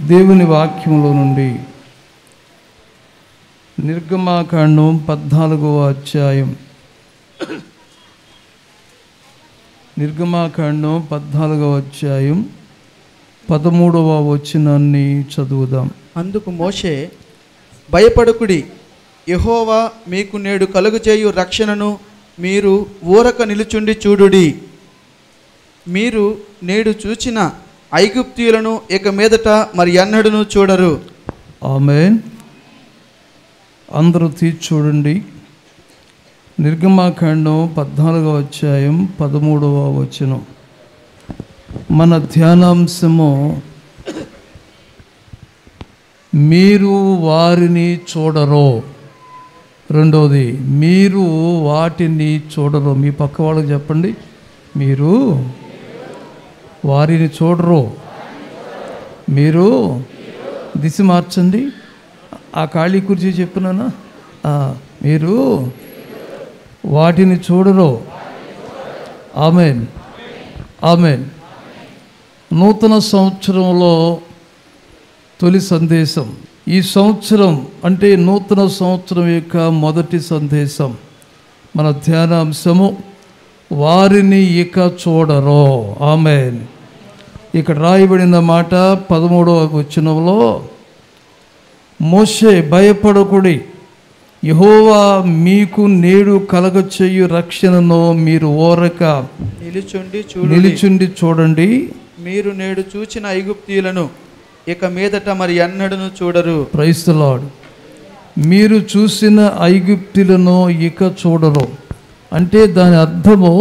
దేవుని వాక్యంలో నుండి నిర్గమాకాండం పద్నాలుగవ అధ్యాయం నిర్గమాకాండం పద్నాలుగవ అధ్యాయం పదమూడవ వచనాన్ని చదువుదాం అందుకు మోషే భయపడుకుడి యెహోవా మీకు నేడు కలుగుచేయు రక్షణను మీరు ఊరక నిలుచుండి చూడుడి మీరు నేడు చూచిన ఐగుప్తీయులను ఇక మీదట మరి ఎన్నడూను చూడరు ఆమెన్ అందరూ తీర్చి చూడండి నిర్గమాకాండం పద్నాలుగవ అధ్యాయం పదమూడవ వచనం మన ధ్యానాంశము మీరు వారిని చూడరు రెండవది మీరు వాటిని చూడరు మీ పక్క వాళ్ళకి చెప్పండి మీరు వారిని చూడరు మీరు దిశ మార్చండి ఆ ఖాళీ కుర్చీ చెప్పునానా ఆ, మీరు వాటిని చూడరు ఆమెన్ ఆమెన్ నూతన సంవత్సరంలో తొలి సందేశం ఈ సంవత్సరం అంటే నూతన సంవత్సరం యొక్క మొదటి సందేశం మన ధ్యానాంశము వారిని ఇక చూడరు ఆమెన్ ఇక్కడ రాయబడిన మాట పదమూడవ వచనంలో మోషే భయపడకుడి యహోవా మీకు నేడు కలగచెయ్యు రక్షణను మీరు ఓరక నిలుచుండి చూడు నిలిచుండి చూడండి మీరు నేడు చూచిన ఐగుప్తీయులను ఇక మీదట మరి ఎన్నడూను చూడరు క్రైస్తలాడు మీరు చూసిన ఐగుప్తులను ఇక చూడరు అంటే దాని అర్థము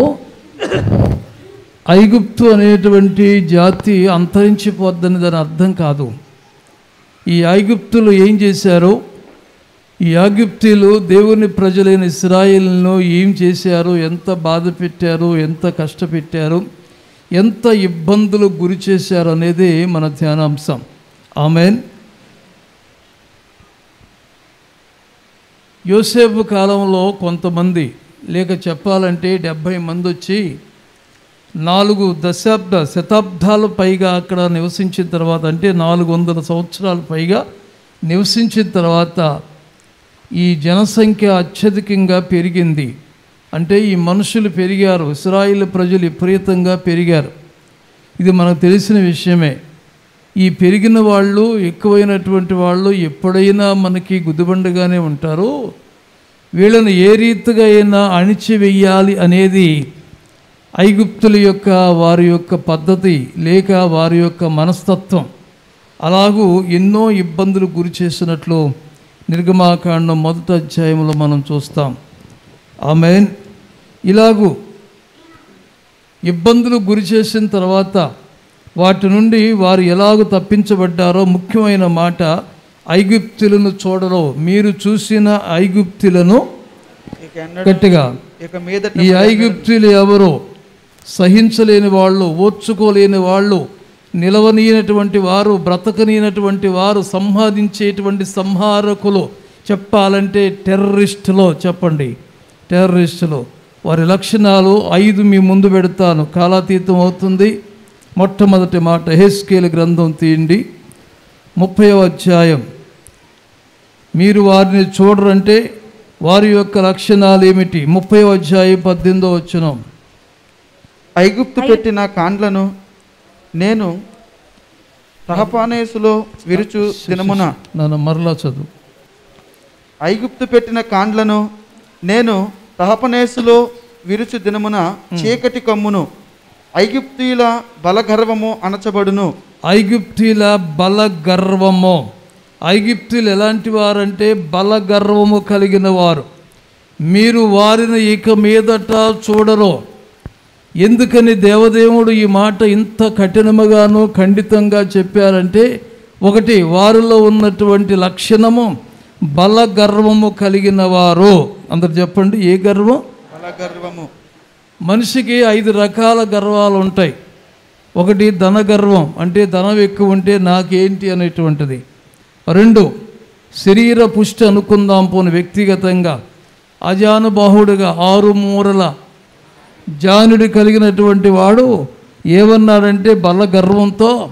ఐగుప్తు అనేటువంటి జాతి అంతరించిపోద్దని దాని అర్థం కాదు ఈ ఐగుప్తులు ఏం చేశారు ఈ ఐగుప్తీలు దేవుని ప్రజలైన ఇస్రాయేల్ను ఏం చేశారు ఎంత బాధ పెట్టారు ఎంత కష్టపెట్టారు ఎంత ఇబ్బందులు గురి చేశారు అనేది మన ధ్యానాంశం ఆమెన్ యోసేపు కాలంలో కొంతమంది లేక చెప్పాలంటే డెబ్భై మంది వచ్చి నాలుగు దశాబ్ద శతాబ్దాల పైగా అక్కడ నివసించిన తర్వాత అంటే నాలుగు వందల సంవత్సరాల పైగా నివసించిన తర్వాత ఈ జనసంఖ్య అత్యధికంగా పెరిగింది అంటే ఈ మనుషులు పెరిగారు ఇస్రాయిల్ ప్రజలు విపరీతంగా పెరిగారు ఇది మనకు తెలిసిన విషయమే ఈ పెరిగిన వాళ్ళు ఎక్కువైనటువంటి వాళ్ళు ఎప్పుడైనా మనకి గుదిబండగానే ఉంటారు వీళ్ళను ఏ రీతిగా అయినా అణిచివేయాలి అనేది ఐగుప్తుల యొక్క వారి యొక్క పద్ధతి లేక వారి యొక్క మనస్తత్వం అలాగూ ఎన్నో ఇబ్బందులు గురి చేసినట్లు నిర్గమాకాండం మొదటి అధ్యాయంలో మనం చూస్తాం ఆమెన్ ఇలాగూ ఇబ్బందులు గురి చేసిన తర్వాత వాటి నుండి వారు ఎలాగో తప్పించబడ్డారో ముఖ్యమైన మాట ఐగుప్తులను చూడరు మీరు చూసిన ఐగుప్తులను ఇక ఎన్నడూ గట్టిగా ఇక మీదట ఈ ఐగుప్తులు ఎవరు సహించలేని వాళ్ళు ఓర్చుకోలేని వాళ్ళు నిలవనీయనటువంటి వారు బ్రతకనీయనటువంటి వారు సంహాదించేటువంటి సంహారకులు చెప్పాలంటే టెర్రరిస్టులో చెప్పండి టెర్రరిస్టులు వారి లక్షణాలు ఐదు మీ ముందు పెడతాను కాలాతీతం అవుతుంది మొట్టమొదటి మాట హెస్కేల్ గ్రంథం తీయండి ముప్పై అధ్యాయం మీరు వారిని చూడరంటే వారి యొక్క లక్షణాలు ఏమిటి ముప్పై అధ్యాయం పద్దెనిమిదో వచ్చినాం ఐగుప్తు పెట్టిన కాండ్లను నేను తహపానేసులో విరుచు దినమున నన్ను మరలా చదువు ఐగుప్తు పెట్టిన కాండ్లను నేను తహపనేసులో విరుచు దినమున చీకటి కమ్మును ఐగుప్తీయుల బలగర్వము అణచబడును ఐగుప్తీల బల గర్వము ఐగుప్తులు ఎలాంటి వారంటే బల గర్వము కలిగిన వారు మీరు వారిని ఇక మీదట చూడరు ఎందుకని దేవదేవుడు ఈ మాట ఇంత కఠినముగాను ఖండితంగా చెప్పారంటే ఒకటి వారిలో ఉన్నటువంటి లక్షణము బల గర్వము కలిగిన వారు అందరు చెప్పండి ఏ గర్వం బలగర్వము మనిషికి ఐదు రకాల గర్వాలు ఉంటాయి ఒకటి ధన గర్వం అంటే ధనం ఎక్కువ ఉంటే నాకేంటి అనేటువంటిది రెండు శరీర పుష్టి అనుకుందాం పోని వ్యక్తిగతంగా అజానుబాహుడుగా ఆరు మూరల జానుడి కలిగినటువంటి వాడు ఏమన్నాడంటే బల గర్వంతో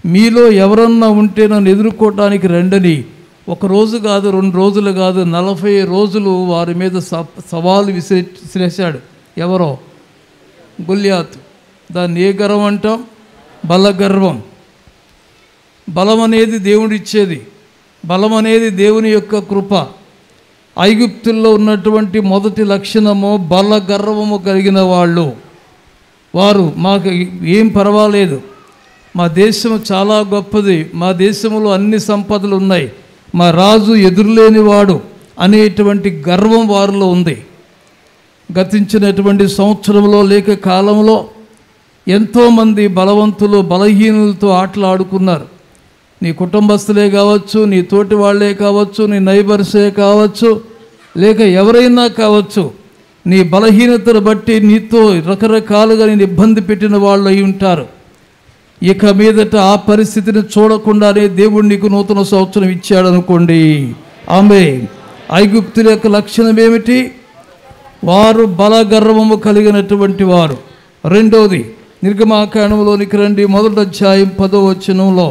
మీలో ఎవరన్నా ఉంటే నన్ను ఎదుర్కోవటానికి రండని ఒక రోజు కాదు రెండు రోజులు కాదు నలభై రోజులు వారి మీద స- సవాలు విసిరి విసిరేశాడు ఎవరో గుల్యాత్ దాన్ని ఏ గర్వం అంటాం బలగర్వం బలం అనేది దేవుడిచ్చేది బలం అనేది దేవుని యొక్క కృప ఐగుప్తుల్లో ఉన్నటువంటి మొదటి లక్షణము బల గర్వము కలిగిన వాళ్ళు వారు మాకు ఏం పర్వాలేదు మా దేశం చాలా గొప్పది మా దేశంలో అన్ని సంపదలు ఉన్నాయి మా రాజు ఎదురులేనివాడు అనేటువంటి గర్వం వారిలో ఉంది గతించినటువంటి సంవత్సరంలో లేక కాలంలో ఎంతోమంది బలవంతులు బలహీనులతో ఆటలు ఆడుకున్నారు నీ కుటుంబస్తులే కావచ్చు నీ తోటి వాళ్ళే కావచ్చు నీ నైబర్సే కావచ్చు లేక ఎవరైనా కావచ్చు నీ బలహీనతను బట్టి నీతో రకరకాలుగా నేను ఇబ్బంది పెట్టిన వాళ్ళు అయి ఉంటారు ఇక మీదట ఆ పరిస్థితిని చూడకుండానే దేవుడు నీకు నూతన సంవత్సరం ఇచ్చాడు అనుకోండి ఆమె ఐగుప్తుల యొక్క లక్షణం ఏమిటి వారు బలగర్వము కలిగినటువంటి వారు రెండోది నిర్గమాకాండంలోనికి రండి మొదటి అధ్యాయం పదో వచనంలో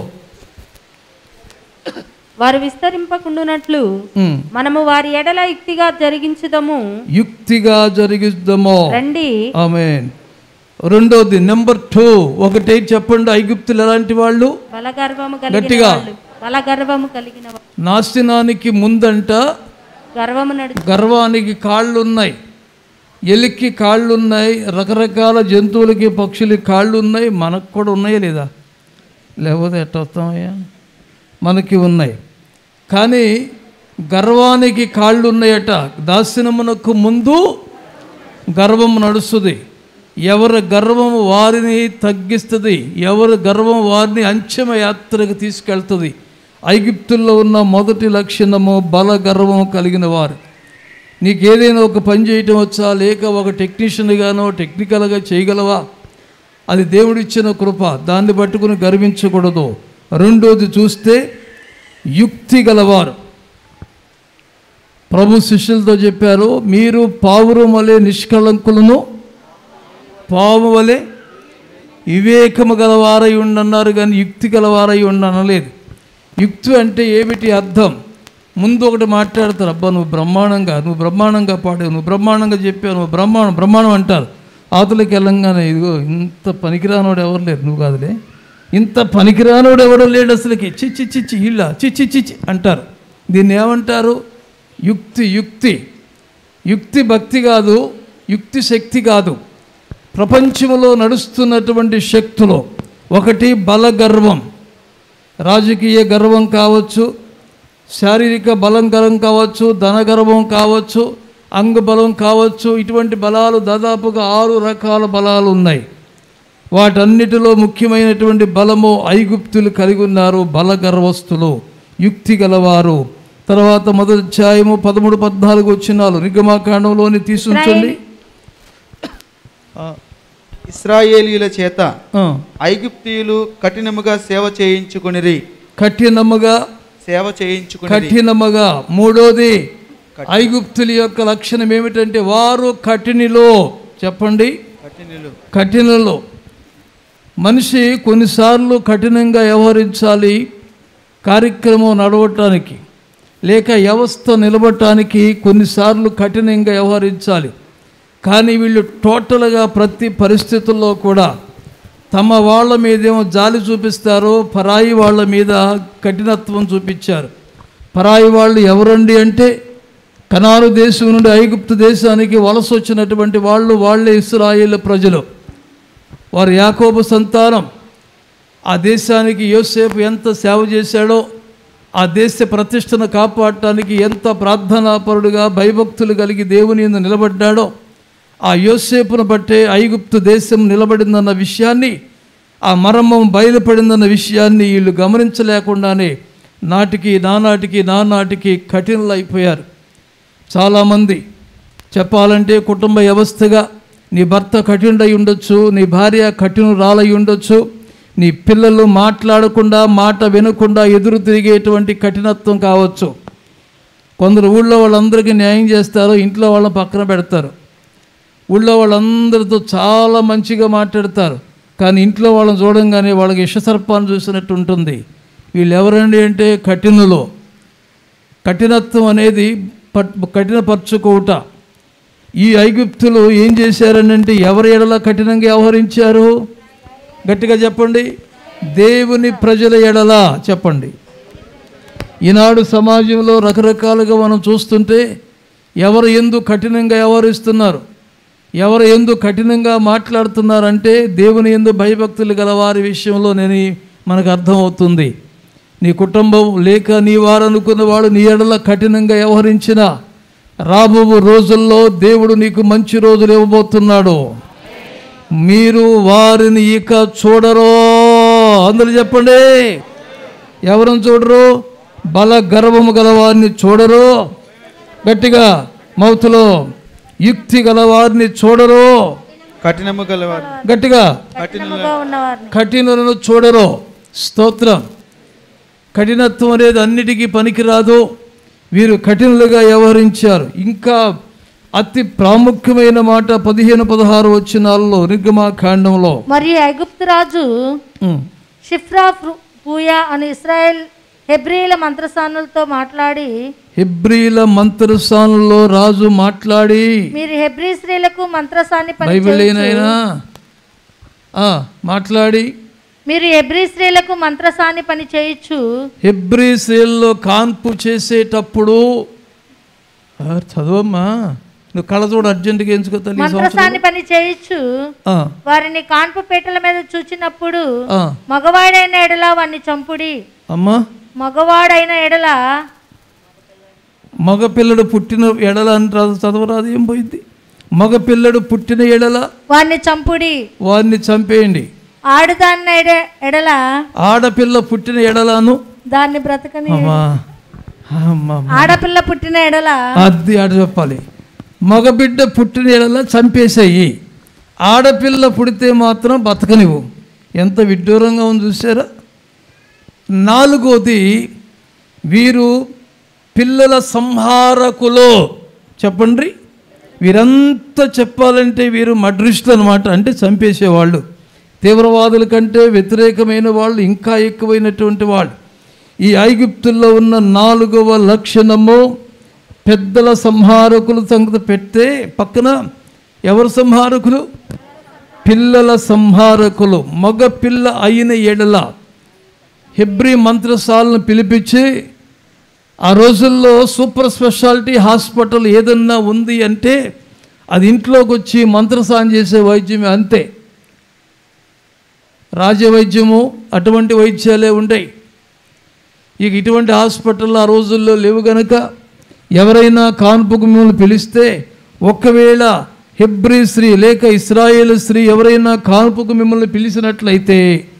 వారు విస్తరింపకుండునట్లు ఉమ్, మనము వారి ఎడల యుక్తిగా జరిగించుదము యుక్తిగా జరిగిద్దామో రండి ఆమె రెండోది నెంబర్ టూ ఒకటే చెప్పండి ఐగుప్తులు ఎలాంటి వాళ్ళు బలగర్వము కలిగిన గట్టిగా. వాళ్ళు బలగర్వము కలిగిన వాళ్ళు. నాశనానికి ముందంట గర్వము నడు గర్వానికి కాళ్ళు ఉన్నాయి ఎలికి కాళ్ళు ఉన్నాయి రకరకాల జంతువులకి పక్షులకి కాళ్ళు ఉన్నాయి మనకు కూడా ఉన్నాయా లేదా లేకపోతే ఎట్ట వస్తామయ్యా మనకి ఉన్నాయి కానీ గర్వానికి కాళ్ళు ఉన్నాయట దాస్యనమునకు ముందు గర్వం నడుస్తుంది ఎవరి గర్వం వారిని తగ్గిస్తుంది ఎవరి గర్వం వారిని అంచెమ యాత్రకు తీసుకెళ్తుంది ఐగిప్తుల్లో ఉన్న మొదటి లక్షణము బల గర్వం కలిగిన వారు నీకు ఏదైనా ఒక పని చేయటం వచ్చా లేక ఒక టెక్నీషియన్గానో టెక్నికల్గా చేయగలవా అది దేవుడిచ్చిన కృప దాన్ని పట్టుకుని గర్వించకూడదు రెండోది చూస్తే యుక్తి గలవారు ప్రభు శిష్యులతో చెప్పారు మీరు పావురం వలె నిష్కళంకులను పాము వలె వివేకము గలవారై ఉండన్నారు కానీ యుక్తి గలవారై ఉండనలేదు యుక్తి అంటే ఏమిటి అర్థం ముందు ఒకటి మాట్లాడతారు అబ్బా నువ్వు బ్రహ్మాండంగా నువ్వు బ్రహ్మాండంగా పాడావు నువ్వు బ్రహ్మాండంగా చెప్పావు నువ్వు బ్రహ్మాండం బ్రహ్మాండం అంటారు ఆతులకి వెళ్ళంగానే ఇదిగో ఇంత పనికిరానోడు ఎవరు లేరు నువ్వు కాదులే ఇంత పనికిరానోడు ఎవడు లేడు అసలుకి చిచ్చి చిచ్చి ఇళ్ళ చిచ్చి చిచ్చి అంటారు దీన్ని ఏమంటారు యుక్తి యుక్తి యుక్తి భక్తి కాదు యుక్తి శక్తి కాదు ప్రపంచంలో నడుస్తున్నటువంటి శక్తులు ఒకటి బలగర్వం రాజకీయ గర్వం కావచ్చు శారీరక బలం గర్వం కావచ్చు ధనగర్వం కావచ్చు అంగబలం కావచ్చు ఇటువంటి బలాలు దాదాపుగా ఆరు రకాల బలాలు ఉన్నాయి వాటన్నిటిలో ముఖ్యమైనటువంటి బలము ఐగుప్తులు కలిగి ఉన్నారు బలగర్వస్తులు యుక్తి గలవారు తర్వాత మొదటి అధ్యాయము పదమూడు పద్నాలుగు వచ్చినాలు నిగమాకాండంలోని తీసుంచండి ఇస్రాయేలీల చేత ఆ, ఐగుప్తీయులు కఠినముగా సేవ చేయించుకునిరి కఠినముగా సేవ చేయించుకుని కఠినముగా మూడోది ఐగుప్తుల యొక్క లక్షణం ఏమిటంటే వారు కఠినిలో చెప్పండి కఠినులు కఠినలో మనిషి కొన్నిసార్లు కఠినంగా వ్యవహరించాలి కార్యక్రమం నడవటానికి లేక వ్యవస్థ నిలబడటానికి కొన్నిసార్లు కఠినంగా వ్యవహరించాలి కానీ వీళ్ళు టోటల్గా ప్రతి పరిస్థితుల్లో కూడా తమ వాళ్ళ మీదేమో జాలి చూపిస్తారో పరాయి వాళ్ళ మీద కఠినత్వం చూపించారు పరాయి వాళ్ళు ఎవరండి అంటే కనారు దేశం నుండి ఐగుప్తు దేశానికి వలస వచ్చినటువంటి వాళ్ళు వాళ్ళే ఇస్రాయేల్ ప్రజలు వారు యాకోబు సంతానం ఆ దేశానికి యోసేపు ఎంత సేవ చేశాడో ఆ దేశ ప్రతిష్టను కాపాడటానికి ఎంత ప్రార్థనాపరుడుగా భయభక్తులు కలిగి దేవుని యందు నిలబడ్డాడో ఆ యోసేపును బట్టే ఐగుప్తు దేశం నిలబడిందన్న విషయాన్ని ఆ మర్మం బయలుపడిందన్న విషయాన్ని వీళ్ళు గమనించలేకుండానే నాటికి నానాటికి నానాటికి కఠినలైపోయారు చాలామంది చెప్పాలంటే కుటుంబ వ్యవస్థగా నీ భర్త కఠినుడై ఉండొచ్చు నీ భార్య కఠినురాలై ఉండొచ్చు నీ పిల్లలు మాట్లాడకుండా మాట వినకుండా ఎదురు తిరిగేటువంటి కఠినత్వం కావచ్చు కొందరు ఊళ్ళో వాళ్ళందరికీ న్యాయం చేస్తారు ఇంట్లో వాళ్ళని పక్కన పెడతారు ఊళ్ళో వాళ్ళందరితో చాలా మంచిగా మాట్లాడతారు కానీ ఇంట్లో వాళ్ళని చూడంగానే వాళ్ళకి ఇషసర్పాన్ని చూసినట్టు ఉంటుంది వీళ్ళు ఎవరండి అంటే కఠినులు కఠినత్వం అనేది పట్ కఠినపరచుకోవట ఈ ఐగుప్తులు ఏం చేశారనంటే ఎవరి ఎడల కఠినంగా వ్యవహరించారు గట్టిగా చెప్పండి దేవుని ప్రజల ఎడల చెప్పండి ఈనాడు సమాజంలో రకరకాలుగా మనం చూస్తుంటే ఎవరు ఎందు కఠినంగా వ్యవహరిస్తున్నారు ఎవరు ఎందు కఠినంగా మాట్లాడుతున్నారంటే దేవుని ఎందు భయభక్తులు గల వారి విషయంలో నేను మనకు అర్థమవుతుంది నీ కుటుంబం లేక నీ వారు అనుకున్న వాడు నీ ఎడల కఠినంగా వ్యవహరించిన రాబో రోజుల్లో దేవుడు నీకు మంచి రోజులు ఇవ్వబోతున్నాడు మీరు వారిని ఇక చూడరో అందరూ చెప్పండి ఎవరిని చూడరు బల గర్వము గలవారిని చూడరు గట్టిగా మౌతులో యుక్తి గలవారిని చూడరు కఠినము గలవారు గట్టిగా కఠినముగా ఉన్నవారిని కఠినులను చూడరు స్తోత్రం కఠినత్వం అనేది అన్నిటికీ పనికిరాదు వీరు కఠినులుగా వ్యవహరించారు ఇంకా అతి ప్రాముఖ్యమైన మాట పదిహేను పదహారు వచ్చినాల్లో నిర్గమాకాండంలో మరియు ఐగుప్తు రాజు ఉమ్, షిఫ్రా ఫ్రు- పూయా అని ఇస్రాయేల్ హెబ్రీల మంత్రస్థానులతో మాట్లాడి హెబ్రీల మంత్రస్థానంలో రాజు మాట్లాడి మీరు హెబ్రీ స్త్రీలకు మంత్రసాన్ని పని బైబిల్ చేయొచ్చు. అయినా మాట్లాడి మీరు హెబ్రీ స్త్రీలకు మంత్రసాన్ని పని చేయొచ్చు హెబ్రీ సేల్లో కాన్పు చేసేటప్పుడు ఆ, చదవమ్మా నువ్వు కళ్ళజోడు అర్జెంటుగా ఎంచుకో తల్లి ఈ సంవత్సరం మంత్రసాన్ని పని చేయొచ్చు ఆ, వారిని కాన్పు పీటల మీద చూచినప్పుడు ఆ, మగవాడైన ఎడల వారిని చంపుడి అమ్మా మగవాడైన ఎడల మగపిల్లడు పుట్టిన ఎడల అని రాదు చదవరాదు ఏం పోయింది మగపిల్లడు పుట్టిన ఎడల వారిని చంపుడి వారిని చంపేయండి ఆడుదాన్న ఎడ ఎడల ఆడపిల్ల పుట్టిన ఎడలను దాన్ని బ్రతకని అమ్మా అమ్మా ఆడపిల్ల పుట్టిన ఎడల అది ఆడ చెప్పాలి మగబిడ్డ పుట్టిన ఎడల చంపేసేయి ఆడపిల్ల పుడితే మాత్రం బతకనివ్వు ఎంత విడ్డూరంగా ఉంది చూసారా నాలుగోది వీరు పిల్లల సంహారకులో చెప్పండి వీరంతా చెప్పాలంటే వీరు మడ్రిస్టులు అనమాట అంటే చంపేసేవాళ్ళు తీవ్రవాదుల కంటే వ్యతిరేకమైన వాళ్ళు ఇంకా ఎక్కువైనటువంటి వాళ్ళు ఈ ఐగుప్తుల్లో ఉన్న నాలుగవ లక్షణము పెద్దల సంహారకులు సంగతి పెడితే పక్కన ఎవరు సంహారకులు పిల్లల సంహారకులు మగ పిల్ల అయిన ఎడల హెబ్రి మంత్రశాలను పిలిపించి ఆ రోజుల్లో సూపర్ స్పెషాలిటీ హాస్పిటల్ ఏదన్నా ఉంది అంటే అది ఇంట్లోకి వచ్చి మంత్రసాన్ చేసే వైద్యమే అంతే రాజవైద్యము అటువంటి వైద్యాలే ఉంటాయి ఇక ఇటువంటి హాస్పిటల్ ఆ రోజుల్లో లేవు గనక ఎవరైనా కాన్పుకు మిమ్మల్ని పిలిస్తే ఒక్కవేళ హెబ్రీ స్త్రీ లేక ఇస్రాయేల్ స్త్రీ ఎవరైనా కాన్పుకు మిమ్మల్ని పిలిచినట్లయితే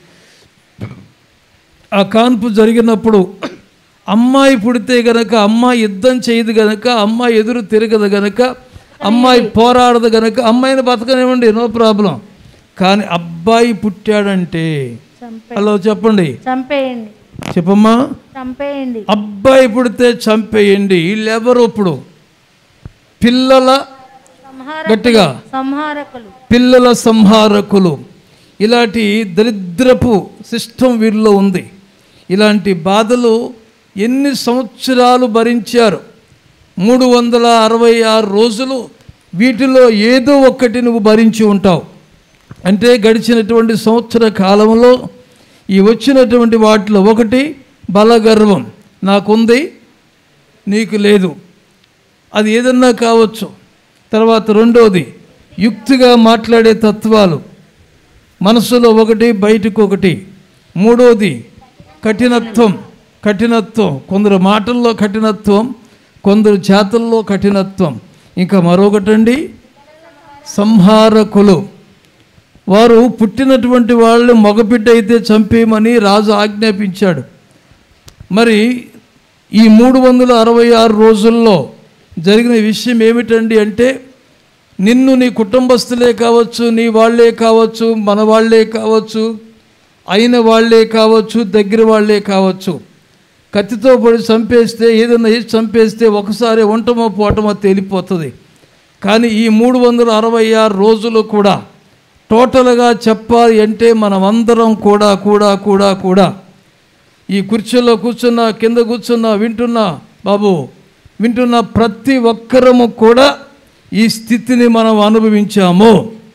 ఆ కాన్పు జరిగినప్పుడు అమ్మాయి పుడితే గనక అమ్మాయి యుద్ధం చేయదు గనక అమ్మాయి ఎదురు తిరగదు గనక అమ్మాయి పోరాడదు గనక అమ్మాయిని బతకనివ్వండి నో ప్రాబ్లం కానీ అబ్బాయి పుట్టాడంటే చంపే హలో చెప్పండి చంపేయండి చెప్పమ్మా చంపేయండి అబ్బాయి పుడితే చంపేయండి వీళ్ళెవరు ఇప్పుడు పిల్లల సంహార గట్టిగా సంహారకులు పిల్లల సంహారకులు ఇలాంటి దరిద్రపు సిస్టమ్ వీరిలో ఉంది ఇలాంటి బాధలు ఎన్ని సంవత్సరాలు భరించారు మూడు వందల అరవై ఆరు రోజులు వీటిలో ఏదో ఒక్కటి నువ్వు భరించి ఉంటావు అంటే గడిచినటువంటి సంవత్సర కాలంలో ఈ వచ్చినటువంటి వాటిలో ఒకటి బలగర్వం నాకుంది నీకు లేదు అది ఏదన్నా కావచ్చు తర్వాత రెండోది యుక్తిగా మాట్లాడే తత్వాలు మనసులో ఒకటి బయటకు ఒకటి మూడోది కఠినత్వం కఠినత్వం కొందరు మాటల్లో కఠినత్వం కొందరు చేతల్లో కఠినత్వం ఇంకా మరొకటండి సంహారకులు వారు పుట్టినటువంటి వాళ్ళు మగబిడ్డ అయితే చంపేయమని రాజు ఆజ్ఞాపించాడు మరి ఈ మూడు వందల అరవై ఆరు రోజుల్లో జరిగిన విషయం ఏమిటండి అంటే నిన్ను నీ కుటుంబస్తులే కావచ్చు నీ వాళ్ళే కావచ్చు మన వాళ్ళే కావచ్చు అయిన వాళ్ళే కావచ్చు దగ్గర వాళ్ళే కావచ్చు కత్తితో పడి చంపేస్తే ఏదైనా వేసి చంపేస్తే ఒకసారి ఒంటమో పోటమో తేలిపోతుంది కానీ ఈ మూడు వందల అరవై ఆరు రోజులు కూడా టోటల్గా చెప్పాలి అంటే మనమందరం కూడా కూడా కూడా కూడా ఈ కుర్చీలో కూర్చున్న కింద కూర్చున్న వింటున్న బాబు వింటున్న ప్రతి ఒక్కరము కూడా ఈ స్థితిని మనం అనుభవించాము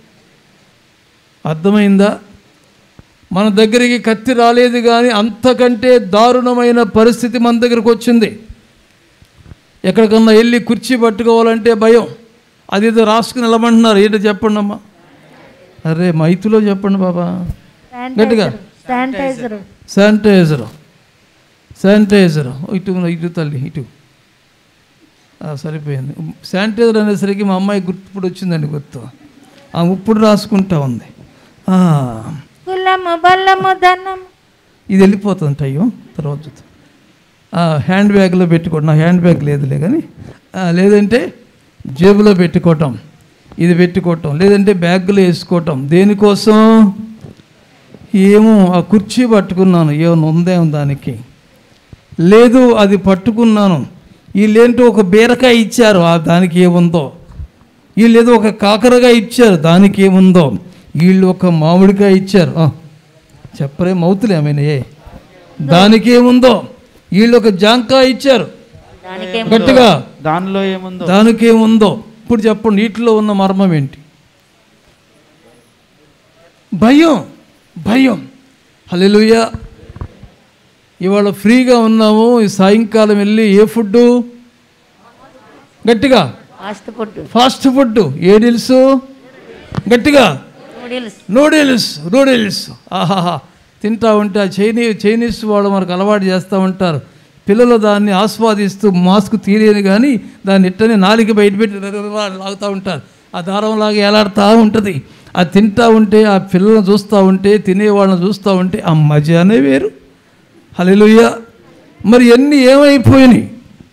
అర్థమైందా మన దగ్గరికి కత్తి రాలేదు కానీ అంతకంటే దారుణమైన పరిస్థితి మన దగ్గరకు వచ్చింది ఎక్కడికన్నా వెళ్ళి కుర్చీ పట్టుకోవాలంటే భయం అదేదో రాసుకుని నిలమంటున్నారు ఏంటో చెప్పండి అమ్మా అరే మైతులో చెప్పండి బాబా గట్టిగా. శానిటైజర్ శానిటైజర్ శానిటైజర్ ఇటు ఇటు తల్లి ఇటు ఆ, సరిపోయింది శానిటైజర్ అనేసరికి మా అమ్మాయి గుర్తు ఇప్పుడు వచ్చిందండి గుర్తు ఆ ఇప్పుడు రాసుకుంటా ఉంది ఆ, కులము బల్లము ధనము ఇది వెళ్ళిపోతుంది అయ్యో తర్వాత చూద్దాం. ఆ, హ్యాండ్ బ్యాగ్లో పెట్టుకోవడం నా హ్యాండ్ బ్యాగ్ లేదులే కానీ ఆ, లేదంటే జేబులో పెట్టుకోవటం ఇది పెట్టుకోవటం లేదంటే బ్యాగ్లో వేసుకోవటం దేనికోసం ఏమో ఆ కుర్చీ పట్టుకున్నాను ఏమైనా ఉందేమో దానికి లేదు అది పట్టుకున్నాను వీళ్ళేంటో ఒక బీరకాయ ఇచ్చారు ఆ దానికి ఏముందో వీళ్ళు ఏదో ఒక కాకరకాయ ఇచ్చారు దానికి ఏముందో వీళ్ళు ఒక మామిడికాయ ఇచ్చారు ఆ, చెప్పరే మౌతులు ఏమైనా దానికి ఏముందో వీళ్ళు ఒక జాంకాయ ఇచ్చారు గట్టిగా దానిలో ఏముందో దానికి ఏముందో ఇప్పుడు చెప్పండి వీటిలో ఉన్న మర్మం ఏంటి భయం భయం హల్లెలూయా ఇవాళ ఫ్రీగా ఉన్నాము ఈ సాయంకాలం వెళ్ళి ఏ ఫుడ్ గట్టిగా ఫాస్ట్ ఫుడ్ ఫాస్ట్ ఫుడ్ ఏ డీల్స్ గట్టిగా నూడిల్స్ నూడిల్స్ నూడిల్స్ ఆహాహా తింటా ఉంటే ఆ చైనీ చైనీస్ వాళ్ళు మనకు అలవాటు చేస్తూ ఉంటారు పిల్లలు దాన్ని ఆస్వాదిస్తూ మాస్క్ తీరేని కానీ దాన్ని ఇట్టనే నాలిక బయట పెట్టి రరరర లాగుతూ ఉంటారు ఆ దారంలాగా ఏలాడుతూ ఉంటుంది అది తింటా ఉంటే ఆ పిల్లలను చూస్తూ ఉంటే తినేవాళ్ళని చూస్తూ ఉంటే ఆ మజానే వేరు హల్లెలూయా మరి ఎన్ని ఏమైపోయినాయి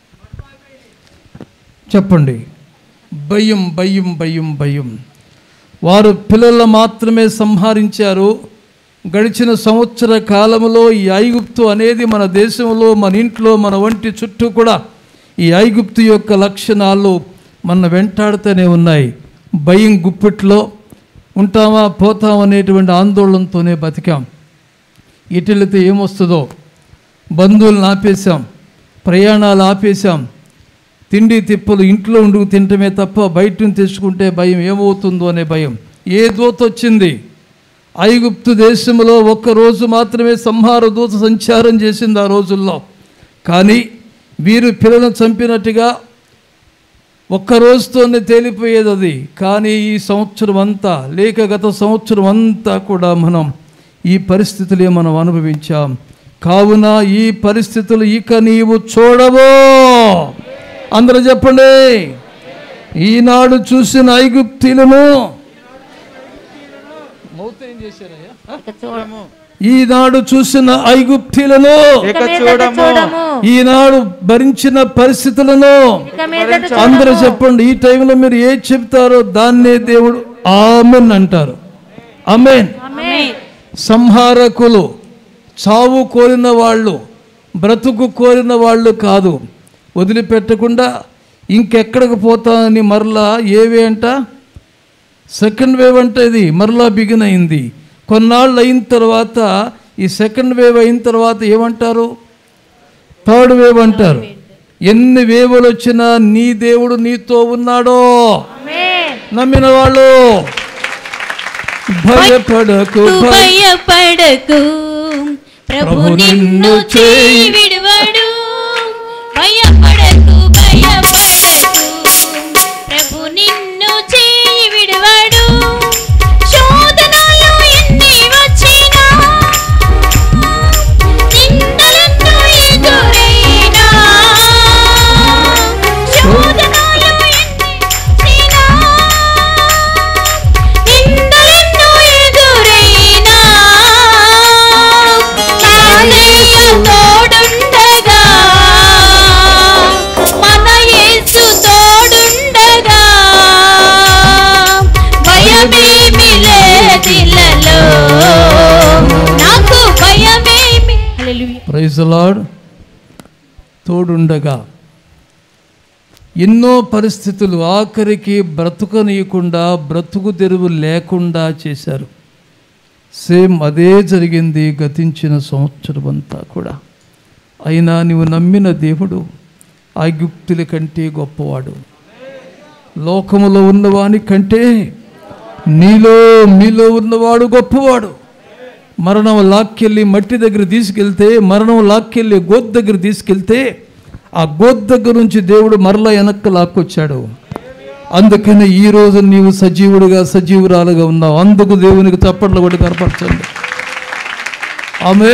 చెప్పండి భయం భయం భయం భయం వారు పిల్లలను మాత్రమే సంహరించారు గడిచిన సంవత్సర కాలంలో ఈ ఐగుప్తు అనేది మన దేశంలో మన ఇంట్లో మన వంటి చుట్టూ కూడా ఈ ఐగుప్తు యొక్క లక్షణాలు మన వెంటాడుతూనే ఉన్నాయి భయం గుప్పిట్లో ఉంటామా పోతాం అనేటువంటి ఆందోళనతోనే బతికాం ఇటెళితే ఏమొస్తుందో బంధువులను ఆపేశాం ప్రయాణాలు ఆపేశాం తిండి తిప్పలు ఇంట్లో ఉండుకు తింటమే తప్ప బయట నుంచి తెచ్చుకుంటే భయం ఏమవుతుందో అనే భయం ఏ దూత వచ్చింది ఐగుప్తు దేశంలో ఒక్క రోజు మాత్రమే సంహార దూత సంచారం చేసింది ఆ రోజుల్లో కానీ వీరు పిల్లలను చంపినట్టుగా ఒక్క రోజుతోనే తేలిపోయేది అది కానీ ఈ సంవత్సరం అంతా లేక గత సంవత్సరం అంతా కూడా మనం ఈ పరిస్థితులే మనం అనుభవించాం కావున ఈ పరిస్థితులు ఇక నీవు చూడవో అందరూ చెప్పండి ఈనాడు చూసిన ఐగుప్తీలను ఇక చూడము ఈనాడు చూసిన ఐగుప్తీలను ఇక చూడము చూడము ఈనాడు భరించిన పరిస్థితులను ఇక మీదట అందరూ చెప్పండి ఈ టైంలో మీరు ఏ చెప్తారో దాన్నే దేవుడు ఆమెన్ అంటారు ఆమెన్ సంహారకులు చావు కోరిన వాళ్ళు బ్రతుకు కోరిన వాళ్ళు కాదు వదిలిపెట్టకుండా ఇంకెక్కడికి పోతానని మరలా ఏవి అంట సెకండ్ వేవ్ అంటే ఇది మరలా బిగిన్ అయింది కొన్నాళ్ళు అయిన తర్వాత ఈ సెకండ్ వేవ్ అయిన తర్వాత ఏమంటారు థర్డ్ వేవ్ అంటారు ఎన్ని వేవులు వచ్చినా నీ దేవుడు నీతో ఉన్నాడో నమ్మిన వాళ్ళు భయపడకు భయ భయపడకు ప్రభు ప్రభు నిన్ను నిన్ను చేయి విడువడు భయపడకు భయపడకు ప్రభు నిన్ను చేయి విడువడు శోధనలు ఎన్ని వచ్చినా నిందలెన్నో ఎదురైనా శోధనలు ఎన్ని వచ్చినా నిందలెన్నో ఎదురైనా నాదయ్య తోడుండగా మన యేసు తోడుండగా భయమేమి లేదిలలో నాకు భయమేమి హల్లెలూయా ప్రైజ్ లార్డ్ తోడుండగా ఎన్నో పరిస్థితులు ఆఖరికి బ్రతుకనీయకుండా బ్రతుకు తెరువు లేకుండా చేశారు సేమ్ అదే జరిగింది గతించిన సంవత్సరం అంతా కూడా అయినా నీవు నమ్మిన దేవుడు ఐగుప్తుల కంటే గొప్పవాడు లోకములో ఉన్నవాని కంటే నీలో మీలో ఉన్నవాడు గొప్పవాడు మరణం లాక్కెళ్ళి మట్టి దగ్గర తీసుకెళ్తే మరణం లాక్కెళ్ళి గోద్ దగ్గర తీసుకెళ్తే ఆ గోద్ దగ్గర నుంచి దేవుడు మరలా వెనక్కి లాక్కొచ్చాడు అందుకని ఈ రోజు నీవు సజీవుడిగా సజీవురాలుగా ఉన్నావు అందుకు దేవునికి చప్పట్లు కొట్టి కనపరచండి ఆమె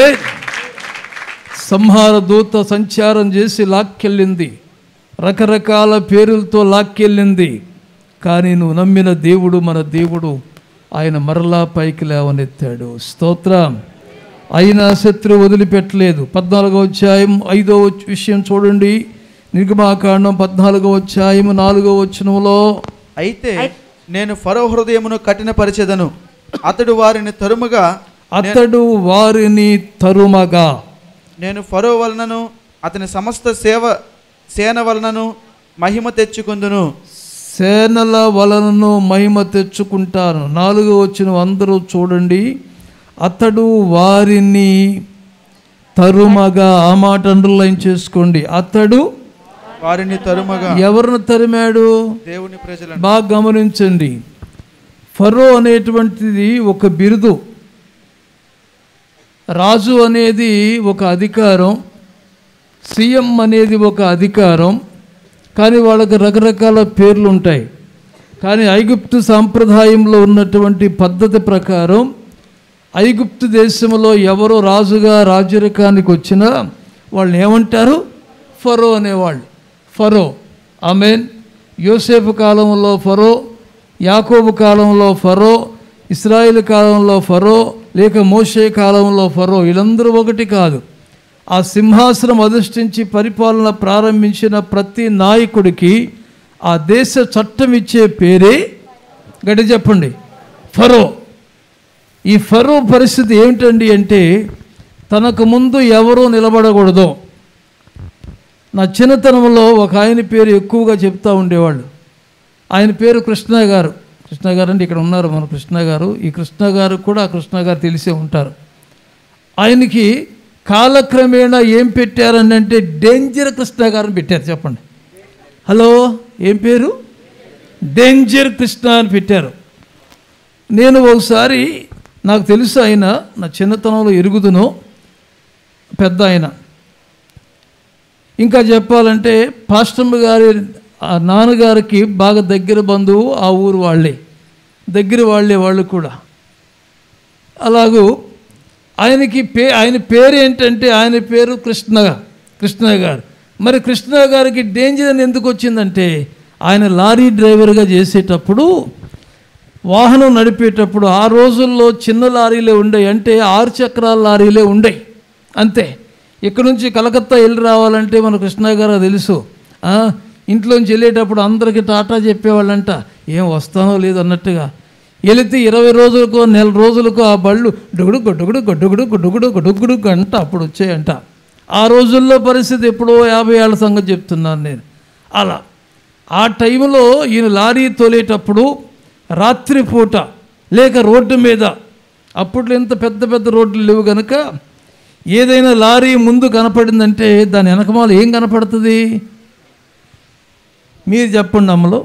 సంహార దూత సంచారం చేసి లాక్కెళ్ళింది రకరకాల పేరులతో లాక్కెళ్ళింది కానీ నువ్వు నమ్మిన దేవుడు మన దేవుడు ఆయన మరలా పైకి లేవనెత్తాడు స్తోత్రం అయినా శత్రువు వదిలిపెట్టలేదు పద్నాలుగో అధ్యాయం ఐదో వచ్- విషయం చూడండి నిర్గమాకాండం పద్నాలుగో అధ్యాయం నాలుగో వచనంలో అయితే నేను ఫరో హృదయమును కఠినపరిచెదను అతడు వారిని తరుముగా అతడు వారిని తరుమగా నేను ఫరో వలనను అతని సమస్త సేవ సేన వలనను మహిమ తెచ్చుకుందును సేనల వలనను మహిమ తెచ్చుకుంటాను నాలుగో వచ్చిన అందరూ చూడండి అతడు వారిని తరుమగా ఆ మాట అండర్లైన్ చేసుకోండి అతడు వారిని తరుమగా ఎవరిని తరిమాడు దేవుని ప్రజలను బాగా గమనించండి ఫరో అనేటువంటిది ఒక బిరుదు రాజు అనేది ఒక అధికారం సీఎం అనేది ఒక అధికారం కానీ వాళ్ళకి రకరకాల పేర్లు ఉంటాయి కానీ ఐగుప్తు సాంప్రదాయంలో ఉన్నటువంటి పద్ధతి ప్రకారం ఐగుప్తు దేశంలో ఎవరు రాజుగా రాజరికానికి వచ్చినా వాళ్ళని ఏమంటారు ఫరో అనేవాళ్ళు ఫరో ఆమెన్ యోసేపు కాలంలో ఫరో యాకోబు కాలంలో ఫరో ఇస్రాయేల్ కాలంలో ఫరో లేక మోషే కాలంలో ఫరో వీళ్ళందరూ ఒకటి కాదు ఆ సింహాసనం అధిష్ఠించి పరిపాలన ప్రారంభించిన ప్రతి నాయకుడికి ఆ దేశ చట్టం ఇచ్చే పేరే గట్టి చెప్పండి ఫరో ఈ ఫరో పరిస్థితి ఏమిటండి అంటే తనకు ముందు ఎవరూ నిలబడకూడదు నా చిన్నతనంలో ఒక ఆయన పేరు ఎక్కువగా చెప్తా ఉండేవాళ్ళు ఆయన పేరు కృష్ణ గారు కృష్ణ గారు అంటే ఇక్కడ ఉన్నారు మన కృష్ణ గారు ఈ కృష్ణ గారు కూడా ఆ కృష్ణ గారు తెలిసే ఉంటారు ఆయనకి కాలక్రమేణా ఏం పెట్టారని అంటే డేంజర్ కృష్ణ గారిని పెట్టారు చెప్పండి హలో ఏం పేరు డేంజర్ కృష్ణ అని పెట్టారు నేను ఒకసారి నాకు తెలుసు ఆయన నా చిన్నతనంలో ఎరుగుదును పెద్ద ఆయన ఇంకా చెప్పాలంటే పాస్టమ్మ గారి ఆ నాన్నగారికి బాగా దగ్గర బంధువు ఆ ఊరు వాళ్ళే దగ్గర వాళ్ళే వాళ్ళు కూడా అలాగూ ఆయనకి పే ఆయన పేరు ఏంటంటే ఆయన పేరు కృష్ణ కృష్ణ గారు మరి కృష్ణ గారికి డేంజర్ అని ఎందుకు వచ్చిందంటే ఆయన లారీ డ్రైవర్గా చేసేటప్పుడు వాహనం నడిపేటప్పుడు ఆ రోజుల్లో చిన్న లారీలే ఉండేవి అంటే ఆరు చక్రాల లారీలే ఉండేవి అంతే ఇక్కడ నుంచి కలకత్తా వెళ్ళి రావాలంటే మన కృష్ణ గారు తెలుసు ఆ, ఇంట్లోంచి వెళ్ళేటప్పుడు అందరికీ టాటా చెప్పేవాళ్ళంట ఏం వస్తానో లేదు అన్నట్టుగా వెళితే ఇరవై రోజులకు నెల రోజులకు ఆ బళ్ళు డొగుడు గొడ్డుగుడు గొడ్డుగుడు గొడ్డుగుడు గొడ్డుగుడు గంట అప్పుడు వచ్చాయంట ఆ రోజుల్లో పరిస్థితి ఎప్పుడో యాభై ఏళ్ళ సంగతి చెప్తున్నాను నేను అలా ఆ టైంలో ఈయన లారీ తోలేటప్పుడు రాత్రిపూట లేక రోడ్డు మీద అప్పట్లో ఇంత పెద్ద పెద్ద రోడ్లు లేవు కనుక ఏదైనా లారీ ముందు కనపడిందంటే దాని వెనకమాల ఏం కనపడుతుంది మీరు చెప్పండి అమ్మలో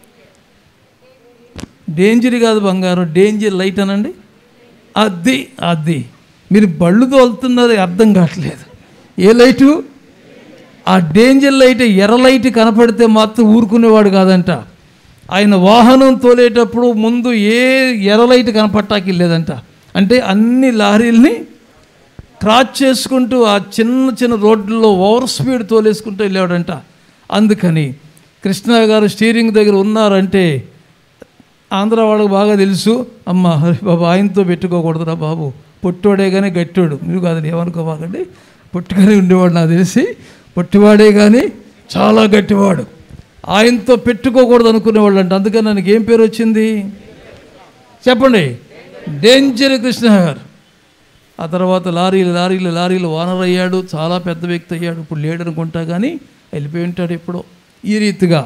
డేంజర్ కాదు బంగారం డేంజర్ లైట్ అనండి అది అది మీరు బళ్ళు తోలుతున్నది అర్థం కావట్లేదు ఏ లైటు ఆ డేంజర్ లైట్ ఎర్ర లైట్ కనపడితే మాత్రం ఊరుకునేవాడు కాదంట ఆయన వాహనం తోలేటప్పుడు ముందు ఏ ఎర్ర లైట్ కనపట్టాకి లేదంట అంటే అన్ని లారీల్ని క్రాచ్ చేసుకుంటూ ఆ చిన్న చిన్న రోడ్లలో ఓవర్ స్పీడ్ తోలేసుకుంటూ వెళ్ళాడంట అందుకని కృష్ణ గారు స్టీరింగ్ దగ్గర ఉన్నారంటే ఆంధ్ర వాళ్ళకి బాగా తెలుసు అమ్మ హరి బాబు ఆయనతో పెట్టుకోకూడదురా బాబు పొట్టోడే కానీ గట్టోడు మీరు కాదు ఏమనుకోబాకండి పొట్టుగానే ఉండేవాడు నాకు తెలిసి పొట్టివాడే కానీ చాలా గట్టివాడు ఆయనతో పెట్టుకోకూడదు అనుకునేవాళ్ళు అంట అందుకని నాకు ఏం పేరు వచ్చింది చెప్పండి డేంజర్ కృష్ణ గారు ఆ తర్వాత లారీలు లారీలు లారీలు ఓనర్ అయ్యాడు చాలా పెద్ద వ్యక్తి అయ్యాడు ఇప్పుడు లేడు అనుకుంటా కానీ వెళ్ళిపోయి ఉంటాడు ఎప్పుడో ఈ రీతిగా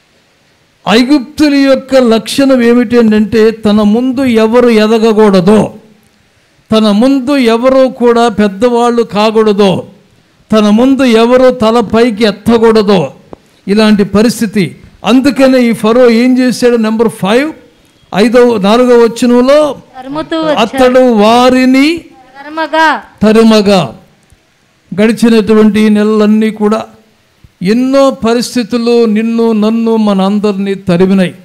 ఐగుప్తుల యొక్క లక్షణం ఏమిటి అంటే తన ముందు ఎవరు ఎదగకూడదో తన ముందు ఎవరు కూడా పెద్దవాళ్ళు కాకూడదో తన ముందు ఎవరు తల పైకి ఎత్తకూడదో ఇలాంటి పరిస్థితి అందుకనే ఈ ఫరో ఏం చేశాడు నెంబర్ ఫైవ్ ఐదో నాలుగో వచనంలో తరుముతూ అతడు వారిని తరమగా తరుమగా గడిచినటువంటి ఈ నెలలన్నీ కూడా ఎన్నో పరిస్థితులు నిన్ను నన్ను మన అందరినీ తరిమినాయి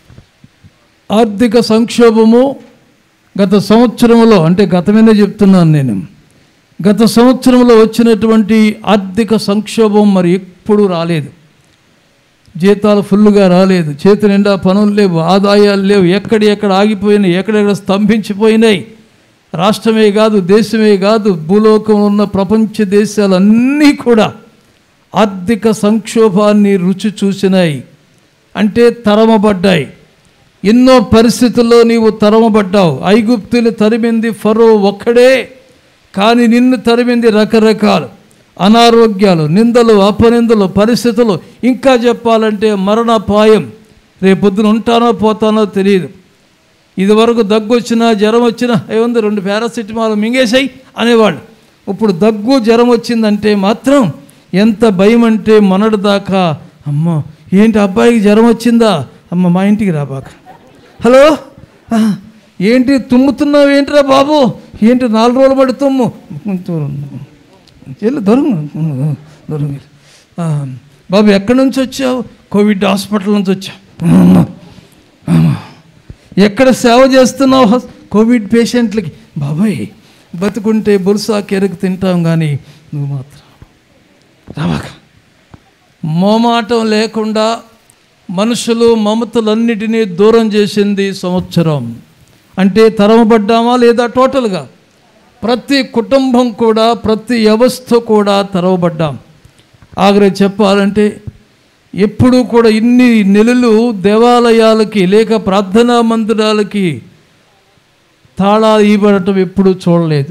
ఆర్థిక సంక్షోభము గత సంవత్సరంలో అంటే గతమేనే చెప్తున్నాను నేను గత సంవత్సరంలో వచ్చినటువంటి ఆర్థిక సంక్షోభం మరి ఎప్పుడు రాలేదు జీతాలు ఫుల్గా రాలేదు చేతి నిండా పనులు లేవు ఆదాయాలు లేవు ఎక్కడి ఎక్కడ ఆగిపోయినాయి ఎక్కడెక్కడ స్తంభించిపోయినాయి రాష్ట్రమే కాదు దేశమే కాదు భూలోకంలో ఉన్న ప్రపంచ దేశాలన్నీ కూడా ఆర్థిక సంక్షోభాన్ని రుచి చూసినాయి అంటే తరమబడ్డాయి ఎన్నో పరిస్థితుల్లో నీవు తరమబడ్డావు ఐగుప్తులు తరిమింది ఫరో ఒక్కడే కానీ నిన్ను తరిమింది రకరకాలు అనారోగ్యాలు నిందలు అపనిందలు పరిస్థితులు ఇంకా చెప్పాలంటే మరణపాయం రేపొద్దున ఉంటానో పోతానో తెలియదు ఇదివరకు దగ్గు వచ్చినా జ్వరం వచ్చినా ఏముంది రెండు పారాసిటమాల్ మింగేసాయి అనేవాళ్ళు ఇప్పుడు దగ్గు జ్వరం వచ్చిందంటే మాత్రం ఎంత భయం అంటే మొన్నటి దాకా అమ్మో ఏంటి అబ్బాయికి జ్వరం వచ్చిందా అమ్మ మా ఇంటికి రాబాక హలో ఆ, ఏంటి తుమ్ముతున్నావు ఏంటిరా బాబు ఏంటి నాలుగు రోజులు పడి తుమ్ము వెళ్ళు దొరుకు దొరుకు బాబు ఎక్కడి నుంచి వచ్చావు కోవిడ్ హాస్పిటల్ నుంచి వచ్చావు అమ్మా, అమ్మా. ఎక్కడ సేవ చేస్తున్నావు హస్- కోవిడ్ పేషెంట్లకి బాబాయ్ బతుకుంటే బుల్సా కెరకు తింటాం కానీ నువ్వు మాత్రం రావాక మోమాటం లేకుండా మనుషులు మమతలన్నిటినీ దూరం చేసింది ఈ సంవత్సరం అంటే తరమబడ్డామా లేదా టోటల్గా ప్రతి కుటుంబం కూడా ప్రతి వ్యవస్థ కూడా తెరవబడ్డాం ఆఖరి చెప్పాలంటే ఎప్పుడూ కూడా ఇన్ని నెలలు దేవాలయాలకి లేక ప్రార్థనా మందిరాలకి తాళాలు ఇవ్వడటం ఎప్పుడూ చూడలేదు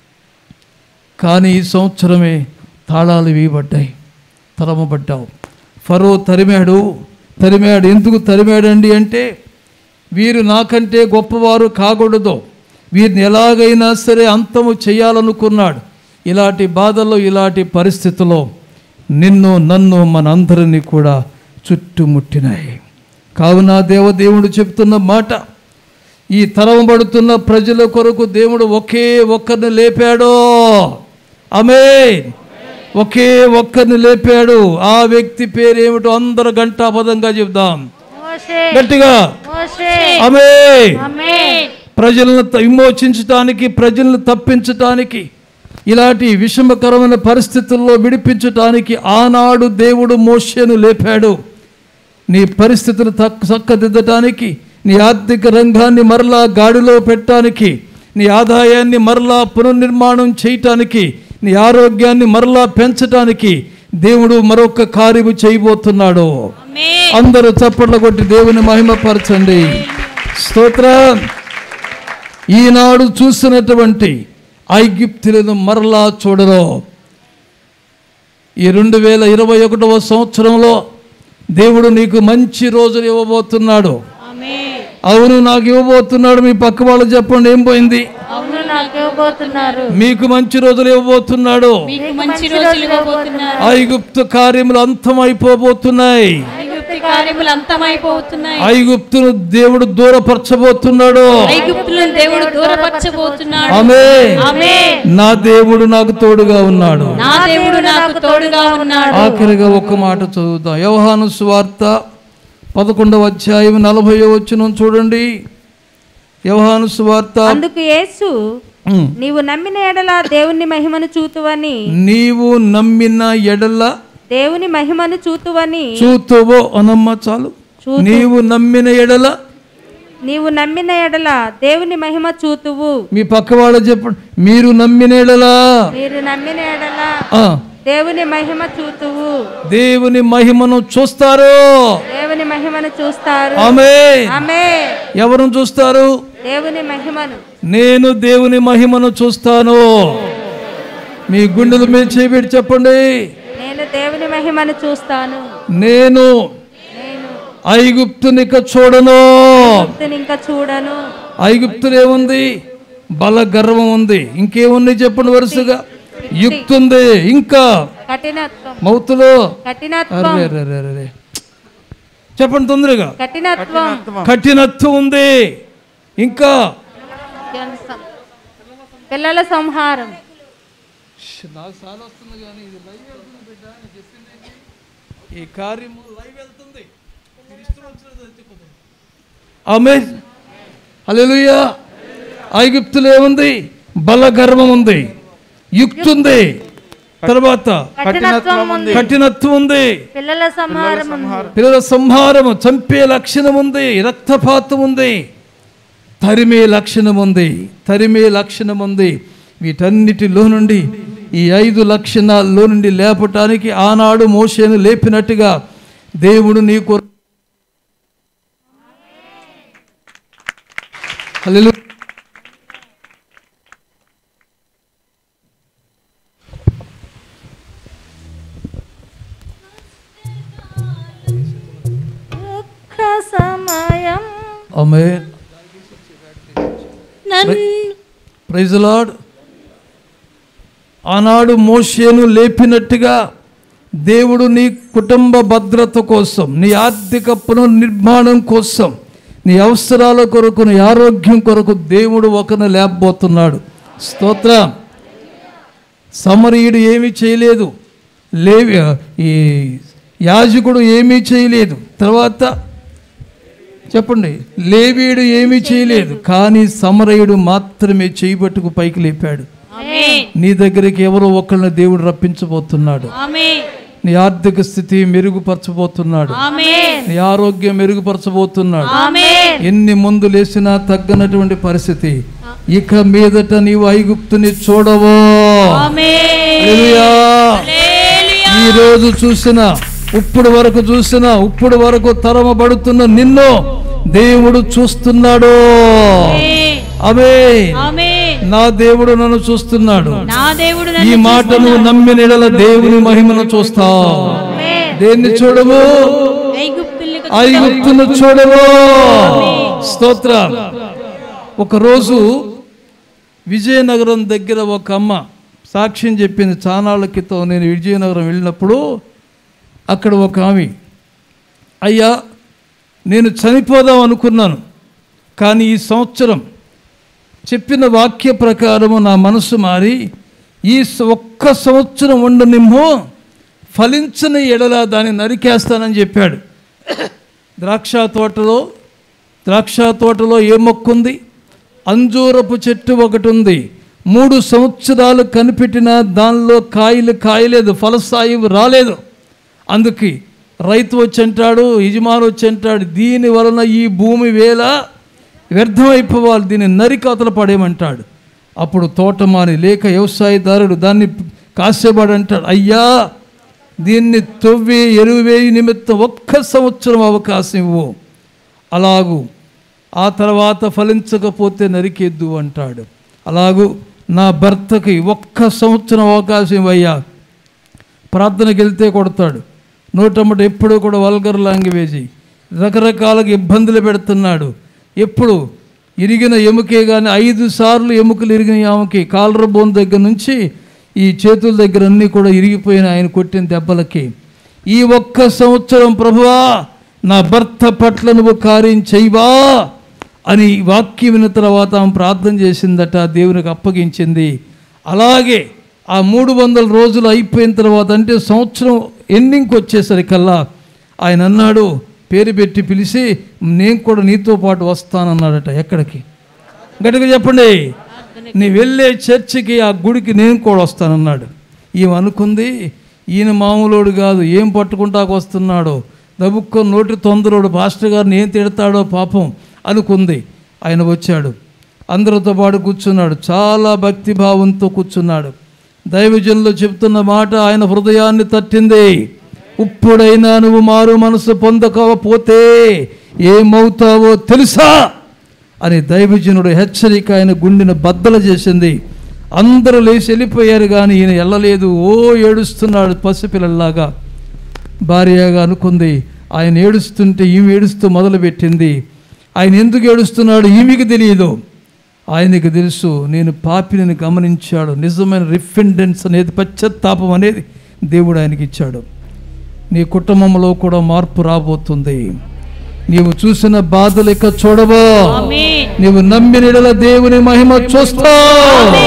కానీ ఈ సంవత్సరమే తాళాలు ఇవ్వబడ్డాయి తరమబడ్డావు ఫరో తరిమాడు తరిమాడు ఎందుకు తరిమాడండి అంటే వీరు నాకంటే గొప్పవారు కాకూడదు వీరిని ఎలాగైనా సరే అంతము చేయాలనుకున్నాడు ఇలాంటి బాధల్లో ఇలాంటి పరిస్థితుల్లో నిన్ను నన్ను మనందరినీ కూడా చుట్టుముట్టినాయి కావున దేవదేవుడు చెప్తున్న మాట ఈ తరమబడుతున్న ప్రజల కొరకు దేవుడు ఒకే ఒక్కరిని లేపాడో ఆమె ఒకే ఒక్కరిని లేపాడు ఆ వ్యక్తి పేరు ఏమిటో అందరు గంటాపదంగా చెప్దాం మోషే గట్టిగా మోషే ఆమె ఆమేన్ ప్రజలను త- విమోచించటానికి ప్రజలను తప్పించటానికి ఇలాంటి విషమకరమైన పరిస్థితుల్లో విడిపించటానికి ఆనాడు దేవుడు మోషేను లేపాడు నీ పరిస్థితులు తక్ చక్కదిద్దటానికి నీ ఆర్థిక రంగాన్ని మరలా గాడిలో పెట్టడానికి నీ ఆదాయాన్ని మరలా పునర్నిర్మాణం చేయటానికి నీ ఆరోగ్యాన్ని మరలా పెంచటానికి దేవుడు మరొక కార్యము చేయబోతున్నాడు అందరూ చప్పట్లు కొట్టి దేవుని మహిమపరచండి స్తోత్రం ఈనాడు చూసినటువంటి ఐగిప్తులను మరలా చూడరు ఈ రెండు వేల ఇరవై ఒకటవ సంవత్సరంలో దేవుడు నీకు మంచి రోజులు ఇవ్వబోతున్నాడు అవును నాకు ఇవ్వబోతున్నాడు మీ పక్క వాళ్ళు చెప్పండి ఏం పోయింది అవును నాకు ఇవ్వబోతున్నారు మీకు మంచి రోజులు ఇవ్వబోతున్నాడు మీకు మంచి రోజులు ఇవ్వబోతున్నారు ఐగుప్తు కార్యములు అంతమైపోబోతున్నాయి ఐగుప్తు కార్యములు అంతమైపోతున్నాయి ఐగుప్తును దేవుడు దూరపరచబోతున్నాడు ఐగుప్తులను దేవుడు దూరపరచబోతున్నాడు ఆమె ఆమె నా దేవుడు నాకు తోడుగా ఉన్నాడు నా దేవుడు నాకు తోడుగా ఉన్నాడు ఆఖరిగా ఒక్క మాట చదువుతాం యోహాను సువార్త పదకొండవ అధ్యాయం నలభై వచ్చిన చూడండి యోహాను సువార్త అందుకు యేసు ఉమ్. నీవు నమ్మిన ఎడల దేవుని మహిమను చూతువని నీవు నమ్మిన ఎడల దేవుని మహిమను చూతువని చూతువో అనమ్మ చాలు నీవు నమ్మిన ఎడల నీవు నమ్మిన ఎడల దేవుని మహిమ చూతువు మీ పక్క వాళ్ళు చెప్పండి మీరు నమ్మిన ఎడల మీరు నమ్మిన ఎడల ఆ, దేవుని మహిమ చూతువు దేవుని మహిమను చూస్తారు దేవుని మహిమను చూస్తారు ఆమె ఆమె ఎవరు చూస్తారు దేవుని మహిమను నేను దేవుని మహిమను చూస్తాను మీ గుండెల మీద చేపెట్టి చెప్పండి నేను నేను దేవుని మహిమను చూస్తాను నేను ఐగుప్తునిక చూడను భక్తిని ఇంకా చూడను ఐగుప్తులు ఏముంది బల గర్వం ఉంది ఇంకేముంది చెప్పండి వరుసగా యుక్తుంది ఇంకా కఠినత్వం మౌతులో కఠినత్వం అరే అరే అరే అరే చెప్పండి తొందరగా కఠినత్వం కఠినత్వం ఉంది ఇంకా పిల్లల సంహారం ఈ కార్యము లైవ్ వెళ్తుంది ఆమె హల్లెలూయా ఐగుప్తులు ఏముంది బల గర్వం ఉంది యుక్తుంది తర్వాత కఠినత్వం ఉంది కఠినత్వం ఉంది పిల్లల సంహారం ఉంది పిల్లల సంహారము చంపే లక్షణం ఉంది రక్తపాతం ఉంది తరిమే లక్షణం ఉంది తరిమే లక్షణం ఉంది వీటన్నిటిలో నుండి ఈ ఐదు లక్షణాల్లో నుండి లేపటానికి ఆనాడు మోషేను లేపినట్టుగా దేవుడు నీ కొర హల్లెలూయా. ఒక్క సమయం ఆమేన్ నన్ను ప్రైజ్ లార్డ్ ఆనాడు మోషేను లేపినట్టుగా దేవుడు నీ కుటుంబ భద్రత కోసం నీ ఆర్థిక పునర్నిర్మాణం కోసం నీ అవసరాల కొరకు నీ ఆరోగ్యం కొరకు దేవుడు ఒకరిని లేపబోతున్నాడు స్తోత్రం సమరీయుడు ఏమీ చేయలేదు లేవి ఈ యాజకుడు ఏమీ చేయలేదు తర్వాత చెప్పండి లేవీయుడు ఏమీ చేయలేదు కానీ సమరయుడు మాత్రమే చేయబట్టుకు పైకి లేపాడు ఆమేన్ నీ దగ్గరికి ఎవరో ఒకరిని దేవుడు రప్పించబోతున్నాడు ఆమేన్ నీ ఆర్థిక స్థితి మెరుగుపరచబోతున్నాడు ఆమేన్ నీ ఆరోగ్యం మెరుగుపరచబోతున్నాడు ఆమేన్ ఎన్ని మందు లేసినా తగ్గనటువంటి పరిస్థితి ఇక మీదట నీవు ఐగుప్తుని చూడవో ఆమేన్ హల్లెలూయా. హల్లెలూయా ఈ రోజు చూసిన ఇప్పుడు వరకు చూసిన ఇప్పుడు వరకు తరమబడుతున్న నిన్ను దేవుడు చూస్తున్నాడు ఆమేన్ అవే ఆమేన్ నా దేవుడు నన్ను చూస్తున్నాడు నా దేవుడు ఈ నన్ను మాట నువ్వు నమ్మిన ఎడల దేవుని మహిమను చూస్తావు దేన్ని చూడవు ఐగుప్తుల్ని ఐగుప్తును చూడవు స్తోత్ర ఒకరోజు విజయనగరం దగ్గర ఒక అమ్మ సాక్ష్యం చెప్పింది చానాళ్ళ క్రితం నేను విజయనగరం వెళ్ళినప్పుడు అక్కడ ఒక ఆమె అయ్యా నేను చనిపోదాం అనుకున్నాను కానీ ఈ సంవత్సరం చెప్పిన వాక్య ప్రకారము నా మనసు మారి ఈ స- ఒక్క సంవత్సరం ఉండనిమ్మో ఫలించని ఎడల దాన్ని నరికేస్తానని చెప్పాడు ద్రాక్ష తోటలో ద్రాక్ష తోటలో ఏ మొక్క ఉంది అంజూరపు చెట్టు ఒకటి ఉంది మూడు సంవత్సరాలు కనిపెట్టినా దానిలో కాయలు కాయలేదు ఫలసాయి రాలేదు అందుకే రైతు వచ్చి అంటాడు యజమాని వచ్చి అంటాడు దీని వలన ఈ భూమి వేల వ్యర్థమైపోవాలి దీన్ని నరికి అవతల పడేయమంటాడు అప్పుడు తోటమాని లేక వ్యవసాయదారుడు దాన్ని కాసేవాడు అంటాడు అయ్యా దీన్ని తవ్వి ఎరువు వేయి నిమిత్తం ఒక్క సంవత్సరం అవకాశం ఇవ్వు అలాగూ ఆ తర్వాత ఫలించకపోతే నరికేద్దు అంటాడు అలాగూ నా భర్తకి ఒక్క సంవత్సరం అవకాశం ఇవ్వయ్యా ప్రార్థనకి వెళ్తే కొడతాడు నూటమ్మట ఎప్పుడూ కూడా వల్గర్ లాంగ్వేజ్ రకరకాలుగా ఇబ్బందులు పెడుతున్నాడు ఎప్పుడు ఇరిగిన ఎముకే కానీ ఐదు సార్లు ఎముకలు ఇరిగిన ఆమెకి కాలర బోన్ దగ్గర నుంచి ఈ చేతుల దగ్గర అన్నీ కూడా ఇరిగిపోయిన ఆయన కొట్టిన దెబ్బలకి ఈ ఒక్క సంవత్సరం ప్రభువా నా భర్త పట్ల నువ్వు కార్యం చేయవా అని ఈ వాక్యం విన్న తర్వాత ఆమె ప్రార్థన చేసిందట దేవునికి అప్పగించింది అలాగే ఆ మూడు వందల రోజులు అయిపోయిన తర్వాత అంటే సంవత్సరం ఎండింగ్కి వచ్చేసరికల్లా ఆయన అన్నాడు పేరు పెట్టి పిలిచి నేను కూడా నీతో పాటు వస్తానన్నాడట ఎక్కడికి గట్టిగా చెప్పండి నీ వెళ్ళే చర్చికి ఆ గుడికి నేను కూడా వస్తానన్నాడు ఈమె అనుకుంది ఈయన మామూలోడు కాదు ఏం పట్టుకుంటాకు వస్తున్నాడో దబుక్కొని నోటి తొందరోడు పాస్టర్ గారిని ఏం తిడతాడో పాపం అనుకుంది ఆయన వచ్చాడు అందరితో పాటు కూర్చున్నాడు చాలా భక్తిభావంతో కూర్చున్నాడు దైవజనులు చెప్తున్న మాట ఆయన హృదయాన్ని తట్టింది ఇప్పుడైనా నువ్వు మారు మనసు పొందకపోతే ఏమవుతావో తెలుసా అని దైవజనుడు హెచ్చరిక ఆయన గుండెను బద్దలు చేసింది అందరూ లేచి వెళ్ళిపోయారు కానీ ఈయన వెళ్ళలేదు ఓ ఏడుస్తున్నాడు పసిపిల్లల్లాగా భార్యగా అనుకుంది ఆయన ఏడుస్తుంటే ఈమె ఏడుస్తూ మొదలుపెట్టింది ఆయన ఎందుకు ఏడుస్తున్నాడు ఈమెకి తెలియదు ఆయనకి తెలుసు నేను పాపిని గమనించాడు నిజమైన రిఫెండెన్స్ అనేది పశ్చాత్తాపం అనేది దేవుడు ఆయనకి ఇచ్చాడు నీ కుటుంబంలో కూడా మార్పు రాబోతుంది నీవు చూసిన బాధలు ఇక చూడవా ఆమేన్. నీవు నమ్మిన యెడల దేవుని మహిమ చూస్తావు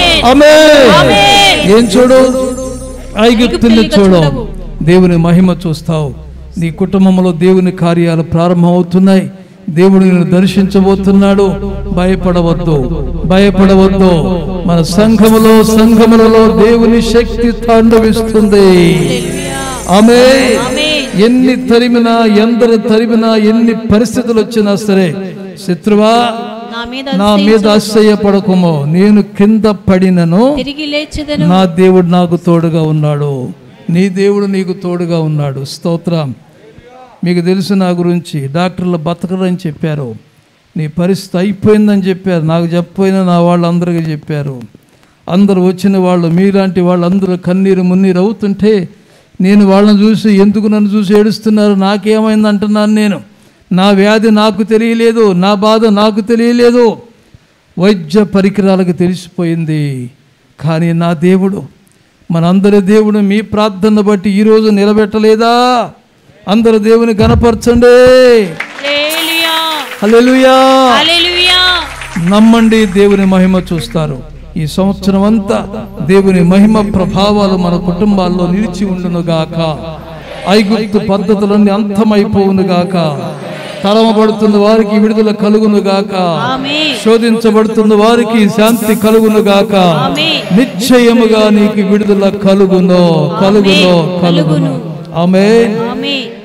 ఆమేన్. ఏం చూడు ఐగుప్తుల్ని చూడు దేవుని మహిమ చూస్తావు నీ కుటుంబంలో దేవుని కార్యాలు ప్రారంభమవుతున్నాయి దేవుడు నిన్ను దర్శించబోతున్నాడు భయపడవద్దు భయపడవద్దు మన సంఘములో సంఘములలో దేవుని శక్తి తాండవిస్తుంది ఆమె ఎన్ని తరిమినా ఎందరు తరిమినా ఎన్ని పరిస్థితులు వచ్చినా సరే శత్రువా నా మీద నా మీద ఆశ్చర్యపడకము నేను కింద పడినను తిరిగి లేచెదను నా దేవుడు నాకు తోడుగా ఉన్నాడు నీ దేవుడు నీకు తోడుగా ఉన్నాడు స్తోత్రం మీకు తెలుసు నా గురించి డాక్టర్లు బతకరని చెప్పారు నీ పరిస్థితి అయిపోయిందని చెప్పారు నాకు చెప్పపోయినా నా వాళ్ళందరికీ చెప్పారు అందరు వచ్చిన వాళ్ళు మీలాంటి వాళ్ళందరూ కన్నీరు మున్నీరు అవుతుంటే నేను వాళ్ళని చూసి ఎందుకు నన్ను చూసి ఏడుస్తున్నారు నాకేమైంది అంటున్నాను నేను నా వ్యాధి నాకు తెలియలేదు నా బాధ నాకు తెలియలేదు వైద్య పరికరాలకు తెలిసిపోయింది కానీ నా దేవుడు మనందరి దేవుడు మీ ప్రార్థన బట్టి ఈరోజు నిలబెట్టలేదా అందరు దేవుని గనపరచండి హల్లెలూయా హల్లెలూయా హల్లెలూయా నమ్మండి దేవుని మహిమ చూస్తారు ఈ సంవత్సరం అంతా దేవుని మహిమ ప్రభావాలు మన కుటుంబాల్లో నిలిచి ఉండును గాక ఐగుప్తు పద్ధతులన్నీ అంతమైపోవును గాక తరమబడుతున్న వారికి విడుదల కలుగును గాక ఆమేన్ శోధించబడుతున్న వారికి శాంతి కలుగును గాక ఆమేన్. నిశ్చయముగా నీకు విడుదల కలుగును కలుగును కలుగును ఆమె ఆమేన్